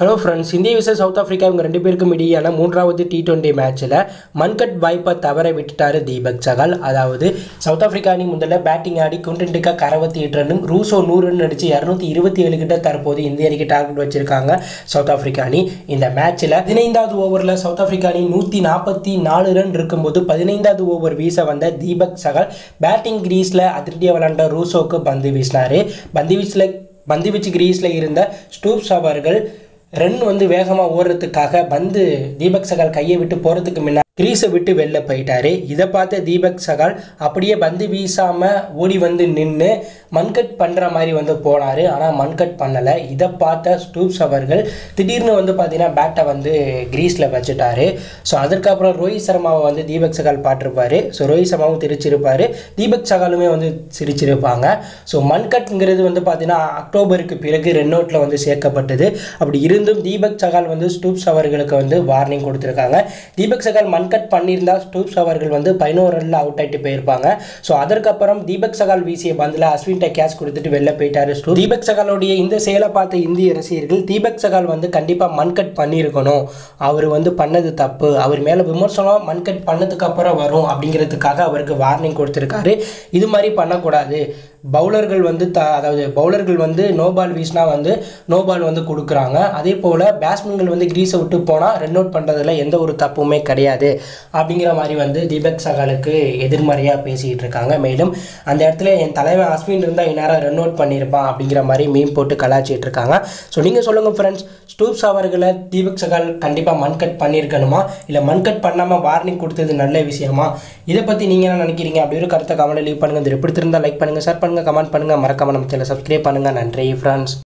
hello friends இந்திய விச south Africa இவங்க ரெண்டு பேருக்கும் இடையான மூன்றாவது டி டுவெண்ட்டி மேட்ச்சில் மன்கட் வாய்ப்பை தவற விட்டுட்டாரு தீபக் சகால் அதாவது சவுத் ஆஃப்ரிக்கா அணி முதல்ல பேட்டிங் ஆடி குண்டெண்டுக்காக அறுபத்தி எட்டு ரன்னும் ரூசோ நூறு ரன் அடிச்சு இரநூத்தி இருபத்தி ஏழு கிட்ட தற்போது இந்திய அணிக்கு டார்கெட் வச்சிருக்காங்க சவுத் ஆஃப்ரிக்கா அணி இந்த மேட்ச்சில் பதினைந்தாவது ஓவரில் சவுத் ஆஃப்ரிக்கா அணி நூற்றி நாற்பத்தி நாலு ரன் இருக்கும்போது பதினைந்தாவது ஓவர் வீச வந்த தீபக் சகால் பேட்டிங் கிரீஸில் அதிரடியாக விளாண்ட ரூசோக்கு பந்து வீசினார் பந்து வீச்சில் பந்து வீச்சு கிரீஸில் இருந்த ஸ்டூப்ஸ் அவர்கள் ரன் வந்து வேகமாக ஓடுறதுக்காக பந்து தீபக் சகால் கையை விட்டு போகிறதுக்கு முன்னாடி கிரீஸை விட்டு வெளில போயிட்டாரு இதை பார்த்த தீபக் சகால் அப்படியே பந்து வீசாமல் ஓடி வந்து நின்று மன்கட் பண்ணுற மாதிரி வந்து போனார் ஆனால் மன்கட் பண்ணலை இதை பார்த்த ஸ்டூப்ஸ் அவர்கள் திடீர்னு வந்து பார்த்தீங்கன்னா பேட்டை வந்து கிரீஸில் வச்சுட்டாரு ஸோ அதற்கப்புறம் ரோஹித் சர்மாவை வந்து தீபக் சகால் பாட்டிருப்பாரு ஸோ ரோஹித் சர்மாவும் திருச்சிருப்பார் தீபக் சகாலுமே வந்து சிரிச்சிருப்பாங்க ஸோ மன்கட்ங்கிறது வந்து பார்த்தீங்கன்னா அக்டோபருக்கு பிறகு ரன் அவுட்டில் வந்து சேர்க்கப்பட்டது அப்படி இருந்தும் தீபக் சகால் வந்து ஸ்டூப்ஸ் அவர்களுக்கு வந்து வார்னிங் கொடுத்துருக்காங்க தீபக் சகால் மன்கட் பண்ணியிருந்தா ஸ்டூப்ஸ் அவர்கள் வந்து பதினோரு ரன்ல அவுட் ஆகிட்டு போயிருப்பாங்க ஸோ அதற்கப்புறம் தீபக் சகால் வீசிய பந்தில் அஸ்வின்ட்ட கேட்ச் கொடுத்துட்டு வெளில போயிட்டாரு ஸ்டூ தீபக் சகாலோடைய இந்த செயலை பார்த்த இந்திய ரசிகர்கள் தீபக் சகால் வந்து கண்டிப்பாக மன்கட் பண்ணியிருக்கணும் அவர் வந்து பண்ணது தப்பு அவர் மேலே விமர்சனம் மன்கட் பண்ணதுக்கு அப்புறம் வரும் அப்படிங்கிறதுக்காக அவருக்கு வார்னிங் கொடுத்துருக்காரு இது மாதிரி பண்ணக்கூடாது பவுலர்கள் வந்து த அதாவது பவுலர்கள் வந்து நோ பால் வீசினா வந்து நோ பால் வந்து கொடுக்குறாங்க அதே போல் பேட்ஸ்மேன்கள் வந்து கிரீஸை விட்டு போனால் ரன் அவுட் பண்ணுறதுல எந்த ஒரு தப்புமே கிடையாது அப்படிங்கிற மாதிரி வந்து தீபக் சகாலுக்கு எதிர்மறையாக பேசிகிட்டு இருக்காங்க மேலும் அந்த இடத்துல என் தலைவன் அஸ்வின் இருந்தால் இந்நேரம் ரன் அவுட் பண்ணியிருப்பான் அப்படிங்கிற மாதிரி மீன் போட்டு கலாச்சிட்டு இருக்காங்க ஸோ நீங்கள் சொல்லுங்கள் ஃப்ரெண்ட்ஸ் ஸ்டூப்ஸ் அவர்களை தீபக் சகால் கண்டிப்பாக மண் கட் பண்ணியிருக்கணுமா இல்லை மண் கட் பண்ணாமல் வார்னிங் கொடுத்தது நல்ல விஷயமா இதை பற்றி நீங்கள் என்ன நினைக்கிறீங்க அப்படி ஒரு கருத்தை கமெண்ட் லீவ் பண்ணுங்கள் இது பிடித்திருந்தால் லைக் பண்ணுங்கள் ஷேர் பண்ணுங்கள் கமெண்ட் பண்ணுங்கள் மறக்காம நம்ம சேனல் சப்ஸ்கிரைப் பண்ணுங்கள் நன்றி ஃப்ரெண்ட்ஸ்